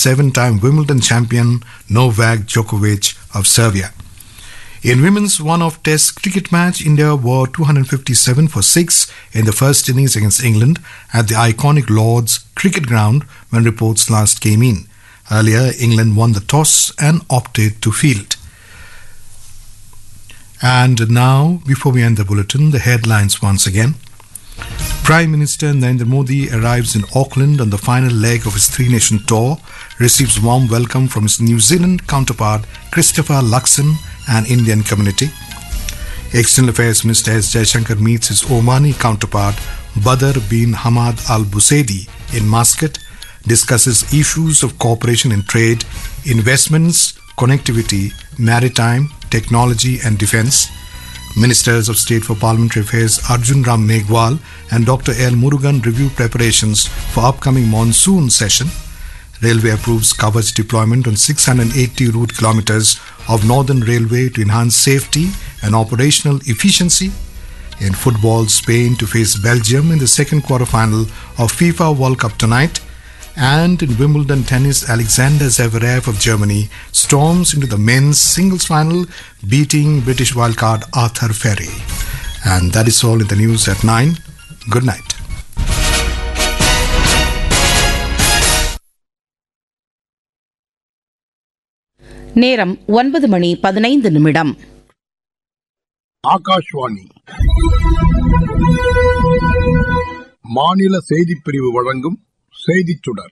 seven time Wimbledon champion Novak Djokovic of Serbia. In women's one-off test cricket match, India were 257 for 6 in the first innings against England at the iconic Lord's cricket ground when reports last came in. Earlier, England won the toss and opted to field. And now, before we end the bulletin, the headlines once again. Prime Minister Narendra Modi arrives in Auckland on the final leg of his three nation tour, receives warm welcome from his New Zealand counterpart Christopher Luxon and Indian community. External Affairs Minister S. Jaishankar meets his Omani counterpart Badr bin Hamad Al Busaidi in Muscat, discusses issues of cooperation in trade, investments, connectivity, maritime, technology, and defense. Ministers of State for Parliamentary Affairs Arjun Ram Meghwal and Dr. L. Murugan review preparations for upcoming monsoon session. Railway approves coverage deployment on 680 route kilometers of Northern Railway to enhance safety and operational efficiency. In football, Spain to face Belgium in the second quarterfinal of FIFA World Cup tonight. And in Wimbledon tennis, Alexander Zverev of Germany storms into the men's singles final, beating British wildcard Arthur Ferry. And that is all in the news at 9. Good night. நேரம் ஒன்பது மணி பதினைந்து நிமிடம் ஆகாஷ்வாணி மாநில செய்திப் பிரிவு வழங்கும் செய்திச் சுடர்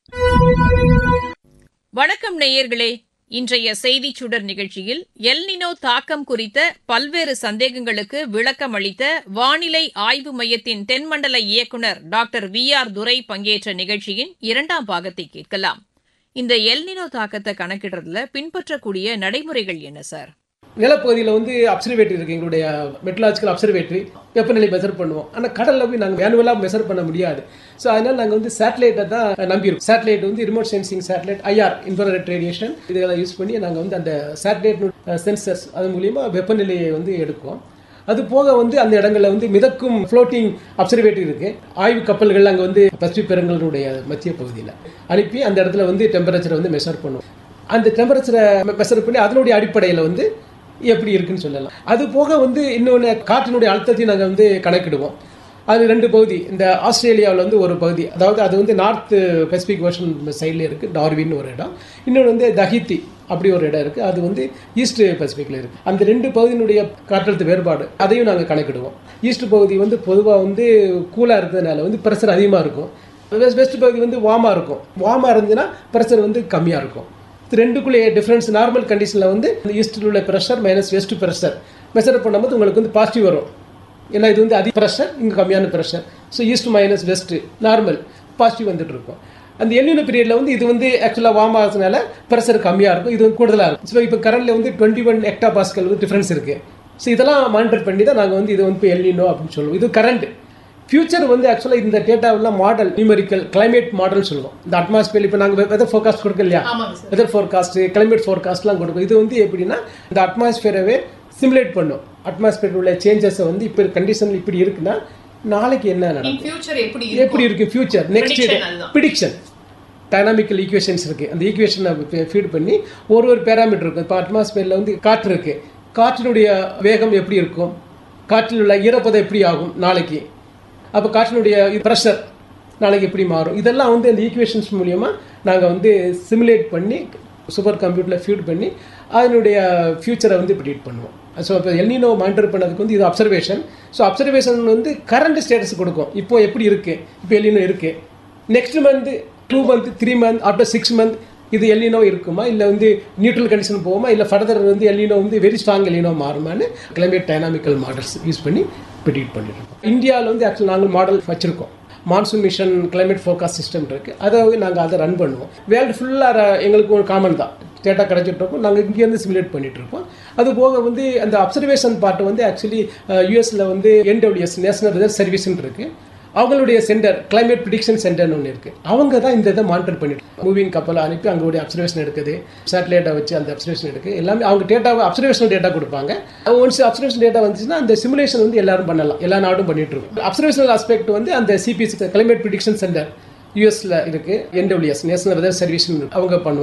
வணக்கம் நேயர்களே இன்றைய செய்திச் சுடர் நிகழ்ச்சியில் எல்னினோ தாக்கம் குறித்த பல்வேறு சந்தேகங்களுக்கு விளக்கம் அளித்த வானிலை ஆய்வு மையத்தின் தென்மண்டல இயக்குநர் டாக்டர் வி ஆர் துரை பங்கேற்ற நிகழ்ச்சியின் இரண்டாம் பாகத்தை கேட்கலாம் இந்த எல்னினோ தாக்கத்தை கணக்கிடுறதுல பின்பற்றக்கூடிய நடைமுறைகள் என்ன சார் நிலப்பகுதியில் வந்து அப்சர்வேட்டரி இருக்குது எங்களுடைய மெட்ரலாஜிக்கல் அப்சர்வேட்டரி வெப்பநிலை மெஷர் பண்ணுவோம் ஆனால் கடலில் போய் நாங்கள் மேனுவலாக மெஷர் பண்ண முடியாது ஸோ அதனால் நாங்கள் வந்து சேட்டலைட்டை தான் நம்பியிருக்கோம் சேட்டலைட் வந்து remote sensing satellite IR infrared radiation இதெல்லாம் யூஸ் பண்ணி நாங்கள் வந்து அந்த சேட்டலைட் சென்சர்ஸ் அது மூலியமாக வெப்பநிலையை வந்து எடுக்குவோம் அது போக வந்து அந்த இடங்களில் வந்து மிதக்கும் ஃப்ளோட்டிங் அப்சர்வேட்டரி இருக்கு ஆய்வு கப்பல்கள் அங்கே வந்து பசிபிக் பெருங்கலுடைய மத்திய பகுதியில் அனுப்பி அந்த இடத்துல வந்து டெம்பரேச்சரை வந்து மெஷர் பண்ணுவோம் அந்த டெம்பரேச்சரை மெஷர் பண்ணி அதனுடைய அடிப்படையில் வந்து எப்படி இருக்குன்னு சொல்லலாம் அது போக வந்து இன்னொன்று காற்றினுடைய அழுத்தத்தையும் நாங்கள் வந்து கணக்கிடுவோம் அது ரெண்டு பகுதி இந்த ஆஸ்திரேலியாவில் வந்து ஒரு பகுதி அதாவது அது வந்து நார்த் பெசிபிக் ஓஷன் சைடில் இருக்குது டார்வின் ஒரு இடம் இன்னொன்று வந்து தஹித்தி அப்படி ஒரு இடம் இருக்குது அது வந்து ஈஸ்ட் பசிபிக்கில் இருக்குது அந்த ரெண்டு பகுதியினுடைய காற்றழுத்த வேறுபாடு அதையும் நாங்கள் கணக்கிடுவோம் ஈஸ்ட் பகுதி வந்து பொதுவாக வந்து கூலாக இருக்கிறதுனால வந்து ப்ரெஷர் அதிகமாக இருக்கும் வெஸ்ட் வெஸ்ட் பகுதி வந்து வார்மாக இருக்கும் வார்மாக இருந்துச்சுன்னா ப்ரெஷர் வந்து கம்மியாக இருக்கும் இது ரெண்டுக்குள்ளே டிஃப்ரென்ஸ் நார்மல் கண்டிஷனில் வந்து இந்த ஈஸ்டில் உள்ள pressure minus west pressure measure பண்ணும்போது உங்களுக்கு வந்து பாசிட்டிவ் வரும் ஏன்னா இது வந்து அதிக ப்ரெஷர் இங்கே கம்மியான pressure so east minus west normal positive வந்துட்டு இருக்கும் அந்த எல்லின பீரியடில் வந்து இது வந்து ஆக்சுவலாக வார்ம் ஆகிறதுனால ப்ரெஷர் கம்மியாக இருக்கும் இது வந்து கூடுதலாக இருக்கும் ஸோ இப்போ கரண்டில் வந்து டுவெண்ட்டி ஒன் எக்டா பாஸ்கல் வந்து டிஃப்ரென்ஸ் இருக்குது ஸோ இதெல்லாம் மானிட்டர் பண்ணி தான் நாங்கள் வந்து இது வந்து இப்போ எல்லினோ அப்படின்னு சொல்லுவோம் இது கரண்ட் ஃபியூச்சர் வந்து ஆக்சுவலாக இந்த டேட்டாவெல்லாம் மாடல் நியூமெரிக்கல் கிளைமேட் மாடல் சொல்லுவோம் இந்த அட்மாஸ்பியர் இப்போ நாங்கள் வெதர் ஃபோர்காஸ்ட் கொடுக்க இல்லையா வெதர் ஃபோர்காஸ்ட் கிளைமேட் ஃபோர்காஸ்ட்லாம் கொடுக்கும் இது வந்து எப்படின்னா இந்த அட்மாஸ்பியரவே சிமுலேட் பண்ணும் அட்மாஸ்பியர் உள்ள சேஞ்சஸை வந்து இப்போ கண்டிஷன் இப்படி இருக்குன்னா நாளைக்கு என்ன நடக்கும் ஃபியூச்சர் எப்படி எப்படி இருக்கு ஃபியூச்சர் நெக்ஸ்ட் Prediction அதுதான். ப்ரிடிக்ஷன் டைனாமிக்கல் ஈக்குவேஷன்ஸ் இருக்கு அந்த ஈக்குவேஷனை ஃபீட் பண்ணி ஒரு ஒரு பேராமீட்டர் இருக்கும் இப்போ அட்மாஸ்பியரில் வந்து காற்று இருக்கு காற்றினுடைய வேகம் எப்படி இருக்கும் காற்றில் உள்ள ஈரப்பதம் எப்படி ஆகும் நாளைக்கு அப்போ காற்றினுடைய ப்ரெஷர் நாளைக்கு எப்படி மாறும் இதெல்லாம் வந்து அந்த ஈக்குவேஷன்ஸ் மூலியமா நாங்கள் வந்து சிமுலேட் பண்ணி சூப்பர் கம்ப்யூட்டரில் ஃபீட் பண்ணி அதனுடைய ஃபியூச்சரை வந்து ப்ரிடிக்ட் பண்ணுவோம் ஸோ இப்போ எல்னினோ மானிட்டர் பண்ணதுக்கு வந்து இது அப்சர்வேஷன் ஸோ அப்சர்வேஷன் வந்து கரண்ட் ஸ்டேட்டஸ் கொடுக்கும் இப்போ எப்படி இருக்கு இப்போ எல்னினோ இருக்கு next month two month three month after six month இது எல்லினோ இருக்குமா இல்லை வந்து நியூட்ரல் கண்டிஷன் போகுமா இல்லை ஃபர்தர் வந்து எல்லினோ வந்து வெரி ஸ்ட்ராங் எல்லினோ மாறுமான்னு கிளைமேட் டைனாமிக்கல் மாடல்ஸ் யூஸ் பண்ணி ப்ரிடிக்ட் பண்ணிட்டு இருக்கோம் இந்தியாவில் வந்து ஆக்சுவல் நாங்கள் மாடல் வச்சிருக்கோம் monsoon mission climate forecast system இருக்குது அதை நாங்கள் அதை ரன் பண்ணுவோம் வேர்ல்டு ஃபுல்லாக எங்களுக்கு ஒரு காமன் தான் டேட்டா கிடைச்சிட்டு இருக்கோம் நாங்கள் இங்கேருந்து சிமுலேட் பண்ணிட்டு இருக்கோம் அது போக வந்து அந்த அப்சர்வேஷன் பார்ட் வந்து ஆக்சுவலி யூஎஸில் வந்து என்டபிள்யூஎஸ் நேஷனல் ரிசர்ச் சர்வீஸ்னு இருக்குது அவங்களுடைய சென்டர் கிளைமேட் ப்ரிடிக்ஷன் சென்டர்னு ஒன்று இருக்குது அவங்க தான் இந்த இதை மானிட்டர் பண்ணிட்டு மூவிங் கப்பலை அனுப்பி அங்களுடைய அப்சர்வேஷன் எடுக்குது சேட்டலைட்டை வச்சு அந்த அப்சர்வேஷன் எடுக்கு எல்லாமே அவங்க டேட்டாவை அப்சர்வேஷன் டேட்டா கொடுப்பாங்க ஒன்ஸ் அப்சர்வேஷன் டேட்டா வந்துச்சுன்னா அந்த சிமுலேஷன் வந்து எல்லாரும் பண்ணலாம் எல்லா நாடும் பண்ணிட்டு இருக்கும் அப்சர்வேஷனல் ஆஸ்பெக்ட் வந்து அந்த சிபிசி கிளைமேட் ப்ரிடிக்ஷன் சென்டர் யூஎஸ்ல இருக்கு என்டபிள்யூஎஸ் நேஷனல் வெதர் சர்வீஸ் அவங்க பண்ணுவாங்க